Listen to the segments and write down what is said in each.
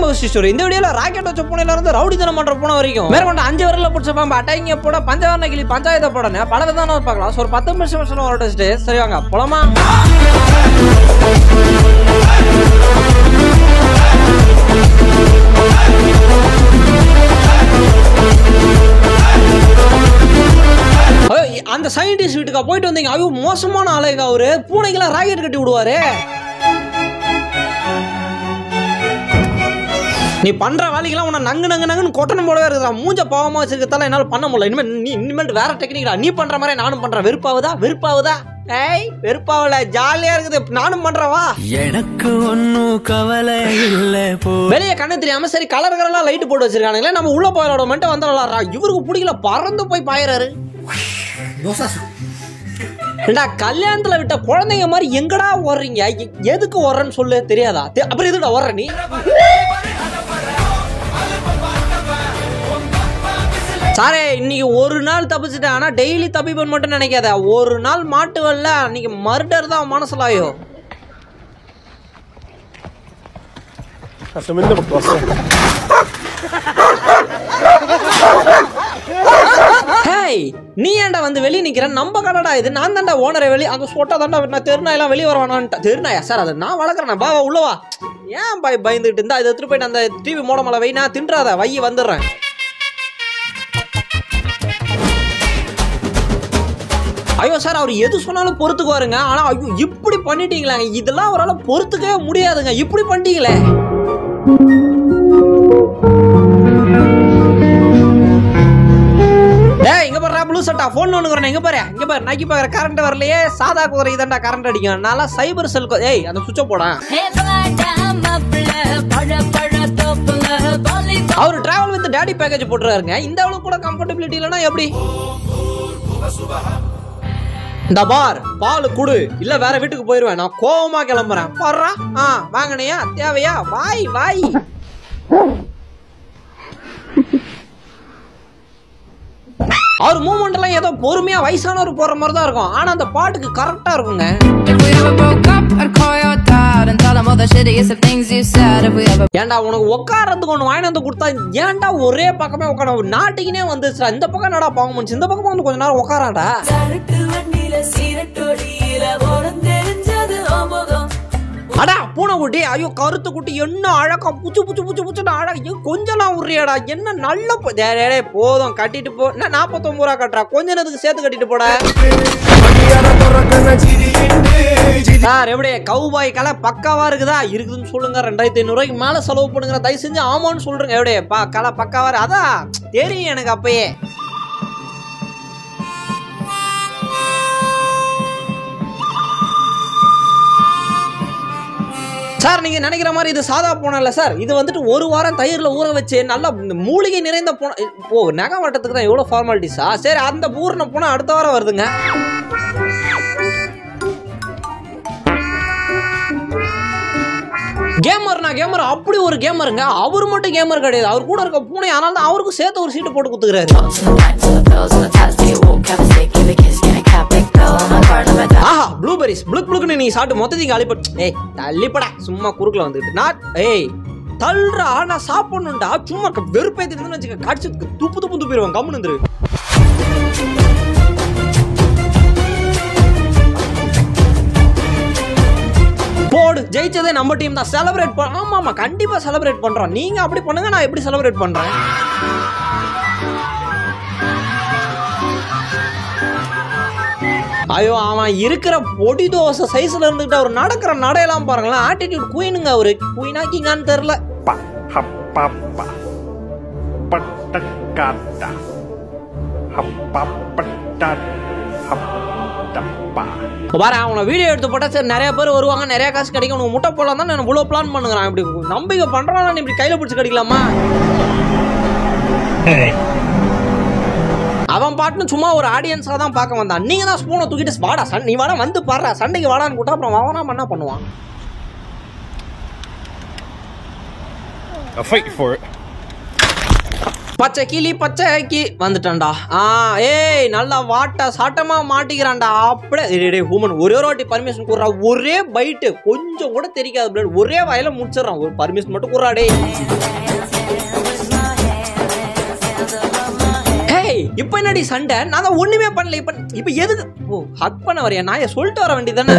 கன்ட்ரோவர்சி story இந்த வீடியோல rocket வச்ச பூனையில இருந்து ரவுடி தனம் பண்ற பூனை வரைக்கும் மேற்கொண்டு அஞ்சு வரல பிடிச்ச பாம்பு அட்டாங்க போட பஞ்சவர்ண கிளி பஞ்சாயத்தை போடனே பல விதமான பார்க்கலாம் So, ஒரு பத்து நிமிஷம் வருஷம் ஒரு டெஸ்ட் சரி வாங்க போலாமா ஐயோ, அந்த சயின்டிஸ்ட் வீட்டுக்கா போயிட்டு வந்தீங்க ஐயோ மோசமான ஆளுங்க அவரு பூனைக்கெல்லாம் ராக்கெட் கட்டி விடுவாரு நீ பண்ற வேலைக்கெல்லாம் உன்னை நங்கு நங்கு நங்குன்னு கொட்டணும் போலவே இருக்குதா மூஞ்ச பாவமா வச்சிருக்கதால என்னால பண்ண முடியல இனிமேல் நீ இனிமேல் வேற டெக்னிக்கா நீ பண்ற மாதிரி நானும் பண்றேன் வெறுப்பாவுதா வெறுப்பாவுதா ஏய் வெறுப்பாவல ஜாலியா இருக்குது நானும் பண்றவா எனக்கு ஒன்னும் கவலை இல்ல போ வெளியே கண்ணு தெரியாம சரி கலர் கலரா லைட் போட்டு வச்சிருக்கானுங்களே நம்ம உள்ள போயிட மட்டும் வந்துடலாம்டா இவருக்கு பிடிக்கல பறந்து போய் பாயிறாரு ஏண்டா கல்யாணத்துல விட்ட குழந்தைங்க மாதிரி எங்கடா ஓடுறீங்க எ- எதுக்கு ஓடுறேன்னு சொல்லு தெரியாதா தெ- அப்புறம் எதுக்குடா ஓடுற நீ சாரே இன்னைக்கு ஒரு நாள் தப்பிச்சிட்டேன் ஆனா டெய்லி தப்பிப்பேன் மட்டும் நினைக்காத ஒரு நாள் மாட்டு வரல அன்னைக்கு மர்டர் தான் மனசுலாயோ ஹேய் நீ ஏன்டா வந்து வெளியே நிக்கிற நம்ம கடைடா இது நான் தான்டா ஓனரை வெளியே அந்த சொட்டா தான்டா நான் தெருநாயெல்லாம் வெளியே வரவானான்ட்டா தெருநாயா சார் அது நான் வளர்க்குறேன் பா வா, உள்ள வா ஏன் பாய் பயந்துட்டு இருந்தா இதை எடுத்துட்டு போயிட்டு அந்த டிவி மூட மலை வை நான் தின்றாத வை வந்துடுறேன் ஐயோ சார் அவர் எது சொன்னாலும் பொறுத்துக்குவாருங்க ஆனா ஐயோ இப்படி பண்ணிட்டீங்களாங்க இதெல்லாம் அவரால் பொறுத்துக்கவே முடியாதுங்க இப்படி பண்ணிட்டீங்களே டேய் இங்க பாரு ப்ளூ சட்டா ஃபோன் ஒண்ணுக்குறேன் இங்க பாரு இங்க பாரு நக்கி பாக்குற கரண்ட் வரலையே சாதா குதிரை இதாண்டா கரண்ட் அடிக்கும் நல்லா சைபர் செல் ஏய் அந்த சுவிட்ச போடா அவர் டிராவல் வித் டேடி பேக்கேஜ் போட்டுறாருங்க இந்த அளவுக்கு கூட கம்ஃபர்டபிலிட்டி இல்லைன்னா எப்படி இந்த பார் பால் குடு இல்ல வேற வீட்டுக்கு போயிருவேன் நான் கோவமா கிளம்புறேன் பாடுறா ஆ வாங்கினியா தேவையா வாய் வாய் அவர் மூமெண்ட் எல்லாம் ஏதோ பொறுமையா வயசானவர் போற மாதிரி தான் இருக்கும் ஆனா அந்த பாட்டுக்கு கரெக்டா இருக்குங்க If we ever broke up, I'd call your dad and tell him all the shittiest of things you said. If we ever ஏன்டா உனக்கு உட்காரத்துக்கு ஒன்று வாங்கிட்டு வந்து கொடுத்தா ஏன்டா ஒரே பக்கமே உட்கார நாட்டுக்குனே வந்துச்சுடா இந்த பக்கம் என்னடா பாவம் பண்ணுச்சு இந்த பக்கம் வந்து கொஞ்ச நேரம் உட்காராடா சரட்டு வண்டியில சீரட்டொடியில ஓரம் தெரிஞ்சது ஓமுகம் அடா பூனைக்குட்டி ஐயோ கருத்து குட்டி என்ன அழகா புச்சு புச்சு புச்சு புச்சுன்னு அழகா கொஞ்சலாம் உரியாடா என்ன நல்ல பு- டேய், டேய், டேய், போதும் கட்டிட்டு போ என்ன நாற்பத்தொம்பது ரூபா கட்டுறா கொஞ்ச நேரத்துக்கு சேர்த்து கட்டிட்டு போட சார் எப்படி கவுபாய் கலை பக்காவா இருக்குதா இருக்குதுன்னு சொல்லுங்க ரெண்டாயிரத்தி ஐநூறுரூவாய்க்கு மேல செலவு பண்ணுங்க தயவு செஞ்சு ஆமான்னு சொல்றேங்க எப்படி பா கலை பக்காவா இருக்கு. அதான் தெரியும் எனக்கு அப்பயே சார் நீங்க நினைக்கிற மாதிரி இது சாதா பூனை இல்ல சார் இது வந்துட்டு ஒரு வாரம் தயிர்ல ஊற வச்சு நல்லா இந்த மூலிகை நிறைந்த பூனை ஓ நகை வட்டத்துக்கு தான் எவ்வளவு ஃபார்மாலிட்டிஸா சரி அந்த பூர்ண பூனை அடுத்த வாரம் வருதுங்க கேமர்னா கேமர் அப்படி ஒரு கேமருங்க அவர் மட்டும் கேமர் கிடையாது அவர் கூட இருக்க பூனை அதனால தான் அவருக்கும் சேர்த்து ஒரு சீட்டு போட்டு குத்துக்கிறாரு ஆஹா ப்ளூபெரிஸ் ப்ளூக் ப்ளூக்னு நீ சாப்பிட்டு மொத்தத்தையும் காலி பண்ண ஏய் தள்ளிப்படா சும்மா குறுக்குல வந்துட்டு நான் ஏய் தள்ளுறா நான் சாப்பிடணும்டா சும்மா க- வெறுப்பேத்திட்டு வச்சுக்க கடிச்சு துப்பு துப்பு துப்பிடுவேன் கம்முன்னு இருந்துரு போடு ஜெயிச்சதே நம்ம டீம் தான் செலிப்ரேட் பண்ண ஆமா ஆமா கண்டிப்பா செலிப்ரேட் பண்றோம் நீங்க அப்படி பண்ணுங்க நான் எப்படி செலிப்ரேட் பண்றேன் ஐயோ அவன் இருக்கிற பொடி தோசை சைஸ்ல இருந்துகிட்டு அவர் நடக்கிற நடையெல்லாம் பாருங்களேன் ஆட்டிடியூட் குயினுங்க அவரு குயினா கிங்கான்னு தெரில ஹப்பப்பா பட்டக்காத்தா ஹப்பப்பட்டா ஹப்பப்பா பாரு அவனை வீடியோ எடுத்து போட்டா சரி நிறைய பேர் வருவாங்க நிறைய காசு கிடைக்கும் உனக்கு முட்டை போடலாம் தான் நான் இவ்வளோ பிளான் பண்ணுங்கிறான் இப்படி நம்பிக்கை பண்றான் நீ இப்படி கையில பிடிச்சி கிடைக்கலாமா அவன் பாட்டுன்னு சும்மா ஒரு ஆடியன்ஸாக தான் பார்க்க வந்தான் நீங்க தான் ஸ்பூனை தூக்கிட்டு வாடா சன் நீ வாடா வந்து பாடுறா சண்டைக்கு வாடான்னு கூட்டா அப்புறம் அவனா என்ன பண்ணுவான் I'll fight you for it. பச்சை கிளி பச்சை கி வந்துட்டான்டா ஆ ஏய் நல்லா வாட்ட சாட்டமா மாட்டிக்கிறான்டா அப்படியே ஹூமன் ஒரே ஒரு வாட்டி பர்மிஷன் கூடுறா ஒரே பைட்டு கொஞ்சம் கூட தெரிக்காது blood. ஒரே வாயில முடிச்சிடறான் ஒரு பர்மிஷன் மட்டும் கூடுறா டேய் ஹேய் இப்போ என்னடி சண்டை நான் தான் ஒண்ணுமே பண்ணல இப்போ இப்போ எதுக்கு ஓ ஹக் பண்ண வரையா நான் சொல்லிட்டு வர வேண்டியதானே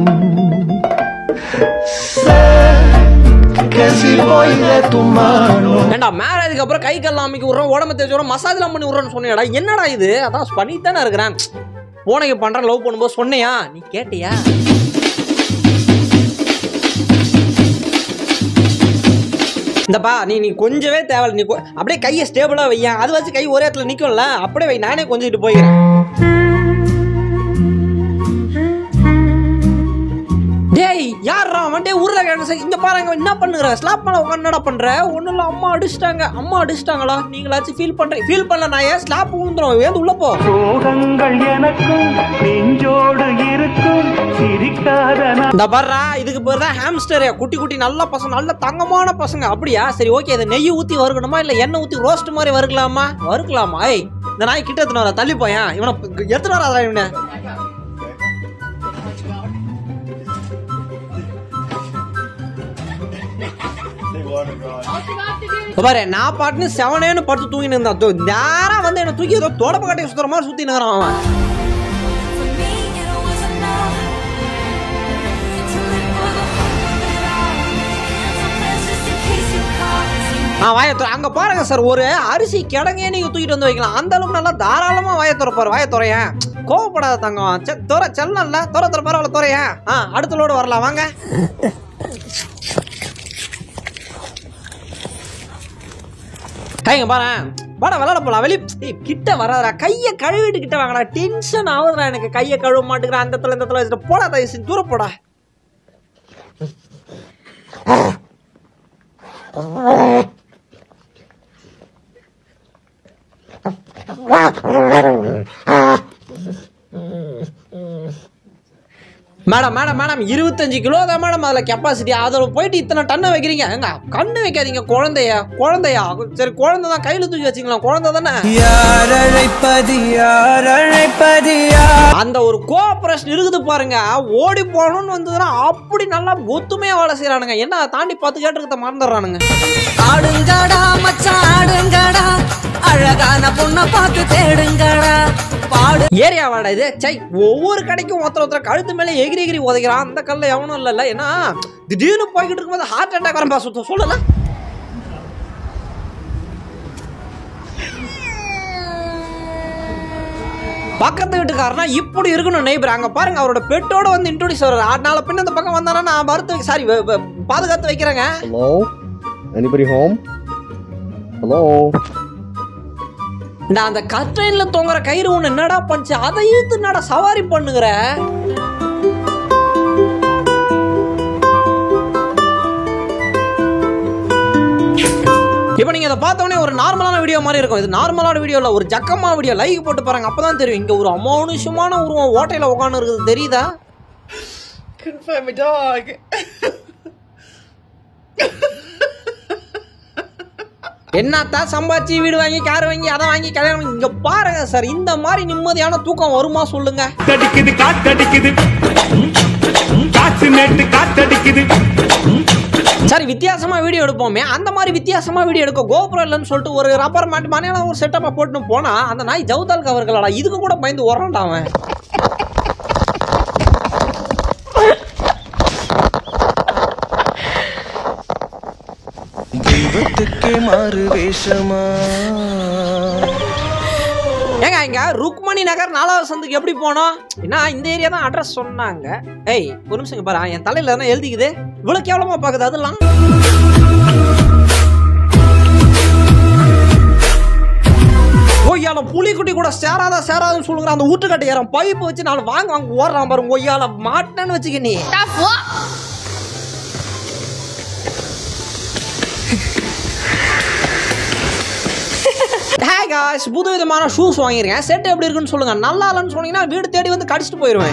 ஏண்டா மேரேஜுக்கு அப்புறம் கை கல்லாம் அமைக்க விட்றோம் உடம்பு தேய்ச்சி விட்றோம் மசாஜ்லாம் பண்ணி விட்றோன்னு சொன்னியாடா என்னடா இது அதான் பண்ணிட்டு தானே இருக்கிறேன் போனக்கு பண்றேன் லவ் பண்ணும்போது சொன்னியா நீ கேட்டியா இந்தப்பா நீ நீ கொஞ்சவே தேவை நீ கொ- அப்படியே கையை ஸ்டேபிளா வையேன் அது வச்சு கை ஒரே இடத்துல நிக்கும்ல அப்படியே வை நானே கொஞ்சிட்டு போய்க்கிறேன் டேய் யாரா அவன் டேய் உருளைக்கிழங்கு சை- இங்க பாருங்க என்ன பண்ணுற ஸ்லாப் மேல உட்காந்து என்னடா பண்ற ஒண்ணும் இல்ல அம்மா அடிச்சிட்டாங்க அம்மா அடிச்சிட்டாங்களா நீங்களாச்சும் ஃபீல் பண்றீங்க ஃபீல் பண்ணல நான் ஏன் ஸ்லாப் விழுந்துரும் ஏந்து உள்ள போ சோகங்கள் எனக்கும் நெஞ்சோடு இருக்கும் சிரிக்காத இந்த பாருடா இதுக்கு பேர் தான் ஹாம்ஸ்டர் குட்டி குட்டி நல்ல பசங்க நல்ல தங்கமான பசங்க அப்படியா சரி ஓகே இதை நெய் ஊத்தி வறுக்கணுமா இல்ல எண்ணெய் ஊத்தி ரோஸ்ட் மாதிரி வறுக்கலாமா வறுக்கலாமா ஏய் இந்த நாய் கிட்ட எடுத்துன்னு வர தள்ளி போயேன் இவனை எடுத்துன்னு வராதா இவனை இப்ப பாரு நான் பாட்டுன்னு செவனேன்னு படுத்து தூங்கின்னு இருந்தான் தோ- நேரா வந்து என்ன தூக்கி ஏதோ தொடப்ப கட்டையை சுத்துற மாதிரி சுத்தி நிக்கிறான் அவன் For me, it was enough to live for the hope of it all. And some plans just in case you call. ஆ வாயை துற அங்க பாருங்க சார் ஒரு அரிசி கிடங்கே நீங்க தூக்கிட்டு வந்து வைக்கலாம் அந்த அளவுக்கு நல்லா தாராளமா வாயை துறப்பாரு வாயை துறையன் கோவப்படாத தங்கம் செ- துற செல்லம்ல துற துற பரவாயில்ல துறையன் ஆ அடுத்த லோடு வரலாம் வாங்க கைங்க பாரு வாடா விளாட போலாம் வெளிய ஏய், கிட்ட வராதடா கையை கழுவிட்டு கிட்ட வாங்கடா டென்ஷன் ஆகுதுடா எனக்கு கையை கழுவ மாட்டேங்கிறேன் அந்த இடத்துல இந்த இடத்துல வச்சுட்டு போடா தயவு செஞ்சு தூர போடா மேடம் மேடம் மேடம் இருபத்தஞ்சு கிலோ தான் மேடம் அதில் கெப்பாசிட்டி அதில் போயிட்டு இத்தனை டன்னை வைக்கிறீங்க ஏங்க கண்ணு வைக்காதீங்க குழந்தைய குழந்தையா சரி குழந்தை தான் கையில் தூக்கி வச்சுக்கலாம் குழந்தை தானே யார் அழைப்பது யார் அழைப்பது யார் அந்த ஒரு கோஆபரேஷன் இருக்குது பாருங்க ஓடி போகணும்னு வந்ததுன்னா அப்படி நல்லா ஒத்துமையா வேலை செய்யறானுங்க என்ன தாண்டி பத்து கேட்டுருக்கத மறந்துடுறானுங்க ஆடுங்கடா மச்சான் ஆடுங்கடா அழகான பொண்ணை பார்த்து தேடுங்கடா பாடு ஏரியா வாடா இது சை ஒவ்வொரு கடைக்கும் ஒருத்தர் ஒருத்தர் கழுத்து மேலே எகிரி எகிரி உதைக்கிறான் அந்த கல்ல எவனும் இல்லைல்ல ஏன்னா திடீர்னு போய்கிட்டு இருக்கும்போது ஹார்ட் அட்டாக் வரம்பா சுத்த சொல்லல பக்கத்து வீட்டுக்காரனா இப்படி இருக்கணும் நெய்பர் அங்க பாருங்க அவரோட பெட்டோட வந்து இன்ட்ரோடியூஸ் வர்றாரு அதனால பின்ன இந்த பக்கம் வந்தானா நான் மறுத்து சாரி பாதுகாத்து வைக்கிறேங்க Hello? Anybody home? Hello? நான் அந்த கட்ரெயின்ல தொங்குற கயிறு ஒண்ணு என்னடா பண்ணுச்சு அதை இழுத்து என்னடா சவாரி பண்ணுகிற இப்போ நீங்க இதை பார்த்தோன்னே ஒரு நார்மலான வீடியோ மாதிரி இருக்கும் இது நார்மலான வீடியோ இல்ல ஒரு ஜக்கமா வீடியோ லைக் போட்டு பாருங்க அப்பதான் தெரியும் இங்க ஒரு அமானுஷமான உருவம் ஓட்டையில உட்காந்து இருக்குது தெரியுதா என்னத்தான் சம்பாதிச்சு வீடு வாங்கி கார் வாங்கி அதை வாங்கி கல்யாணம் பண்ணி- இங்க பாருங்க சார் இந்த மாதிரி நிம்மதியான தூக்கம் வருமா சொல்லுங்க காத்தடிக்குது காத்தடிக்குது காசு நேட்டு காத்தடிக்குது சரி வித்தியாசமா வீடியோ எடுப்போமே அந்த மாதிரி வித்தியாசமா வீடியோ எடுக்க கோபுரம் இல்லைன்னு சொல்லிட்டு ஒரு ரப்பர் மாட்டு மனையான ஒரு செட்டப்பா போட்டுன்னு போனா அந்த நாய் ஜவுதால் கவர்களாடா இதுக்கு கூட பயந்து உரண்டான் அவன் தெய்வத்துக்கே மாறு வேஷமா ஏங்க இங்க ருக்மணி நகர் நாலாவது சந்துக்கு எப்படி போனோம் என்ன இந்த ஏரியா தான் அட்ரஸ் சொன்னாங்க ஏய் ஒரு நிமிஷம் இங்க பாரு என் தலையில தானே எழுதிக்குது இவ்வளவு கேவலமா பாக்குது அதெல்லாம் ஒய்யால புலிக்குட்டி கூட சேராத சேராதுன்னு சொல்லுங்க அந்த ஊட்டுக்கட்டை ஏறான் பைப்பு வச்சு நான் வாங்க வாங்க ஓடுறான் பாருங்க ஒய்யால மாட்டேன்னு வச்சுக்க நீ ஹாய் காய்ஸ் புது விதமான ஷூஸ் வாங்கியிருக்கேன் செட் எப்படி இருக்குன்னு சொல்லுங்க நல்லா இல்லைன்னு சொன்னீங்கன்னா வீடு தேடி வந்து கடிச்சிட்டு போயிடுவேன்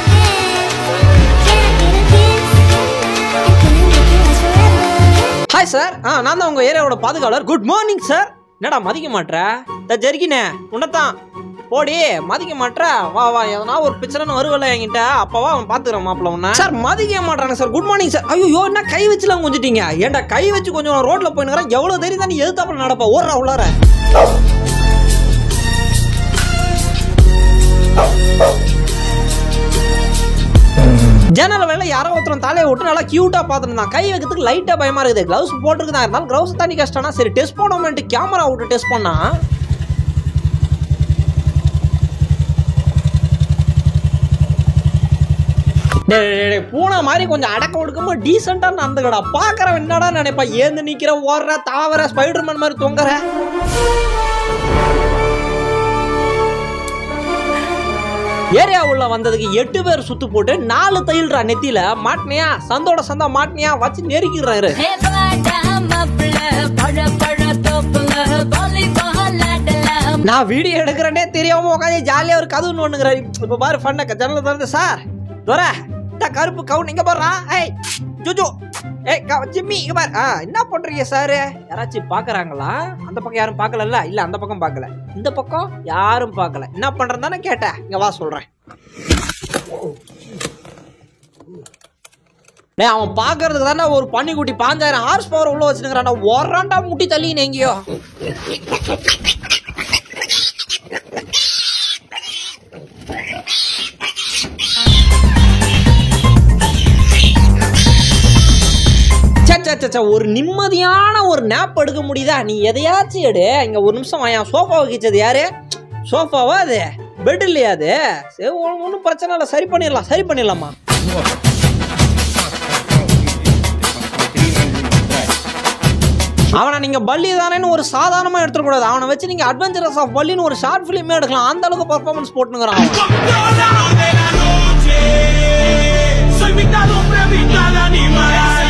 ஹாய் சார் ஆ நான் தான் உங்கள் ஏரியாவோட பாதுகாவலர் குட் மார்னிங் சார் என்னடா மதிக்க மாட்ற த ஜெர்கினே உன்னதான் போடி மதிக்க மாட்ற வா வா எதனா ஒரு பிரச்சனை வருவல என்கிட்ட அப்பவா அவன் பாத்துக்கிறான் மாப்பிள்ள உன்ன சார் மதிக்க மாட்டாங்க சார் குட் மார்னிங் சார் ஐயோ என்ன கை வச்சுலாம் கொஞ்சிட்டீங்க ஏன்டா கை வச்சு கொஞ்சம் ரோட்ல போயினுக்கிறேன் எவ்வளவு தெரியும் தான் நீ எதிர்த்தாப்புல நடப்பா ஓடுறா உள்ளார ஜன்னல் வேலை யாரோ ஒருத்தன் தலையை விட்டு நல்லா கியூட்டா பார்த்துருந்தான் கை வைக்கிறதுக்கு லைட்டா பயமா இருக்குது கிளவுஸ் போட்டுருக்குதா இருந்தாலும் கிளவுஸ் தண்ணி கஷ்டம்னா சரி டெஸ்ட் பண்ணோம்ட்டு கேமரா விட்டு டெஸ்ட் பண்ணா டேய், டேய், டேய், பூனை மாதிரி கொஞ்சம் அடக்க ஒடுக்கமா டீசெண்டா நடந்துக்கடா பாக்குறவன் என்னடா நினைப்பா ஏந்து நிக்கிற ஓடுற தாவர ஸ்பைடர்மேன் மாதிரி தொங்குற ஏரியா உள்ள வந்ததுக்கு எட்டு பேர் சுத்து போட்டு நாலு தையல்ரா நெத்தியில மாட்டினியா சந்தோட சந்தா மாட்டினியா வச்சு நெருக்கிறாரு நான் வீடியோ எடுக்கிறேனே தெரியாம உட்காந்து ஜாலியா ஒரு கதவு நோண்டுங்கிறாரு இப்ப பாரு ஃபண்ண ஜன்னல திறந்து சார் துரை இந்த கருப்பு கவுன் இங்க பாருடா ஏய் ஜுஜு ஏய் க- ஜிம்மி இங்க பாரு ஆ என்ன பண்றீங்க சார் யாராச்சும் பாக்குறாங்களா அந்த பக்கம் யாரும் பார்க்கலல்ல இல்ல அந்த பக்கம் பார்க்கல இந்த பக்கம் யாரும் பார்க்கல என்ன பண்றேன்னு தானே கேட்டேன் இங்க வா சொல்றேன் டேய் அவன் பாக்குறதுக்கு தானே ஒரு பன்னிக்குட்டி பாஞ்சாயிரம் ஹார்ஸ் பவர் உள்ள வச்சுருக்கிறான்டா ஒராண்டா முட்டி தள்ளின்னு எங்கேயோ ச்சே, ச்சே, ச்சே, ச்சே, ஒரு நிம்மதியான ஒரு நேப் எடுக்க முடியுதா நீ எதையாச்சும் எடு இங்க ஒரு நிமிஷம் வாயா சோஃபா வகிச்சது யாரு சோஃபாவா அது பெட் இல்லையா அது சரி ஒன்றும் பிரச்சனை இல்லை சரி பண்ணிடலாம் சரி பண்ணிடலாமா அவனை நீங்க பள்ளி தானேன்னு ஒரு சாதாரணமா எடுத்துக்கூடாது அவனை வச்சு நீங்க அட்வென்ச்சரஸ் ஆஃப் பள்ளின்னு ஒரு ஷார்ட் ஃபிலிமே எடுக்கலாம் அந்த அளவுக்கு பர்ஃபார்மன்ஸ் போட்டுங்கிறான் அவன் Soy mitad hombre, mitad animal.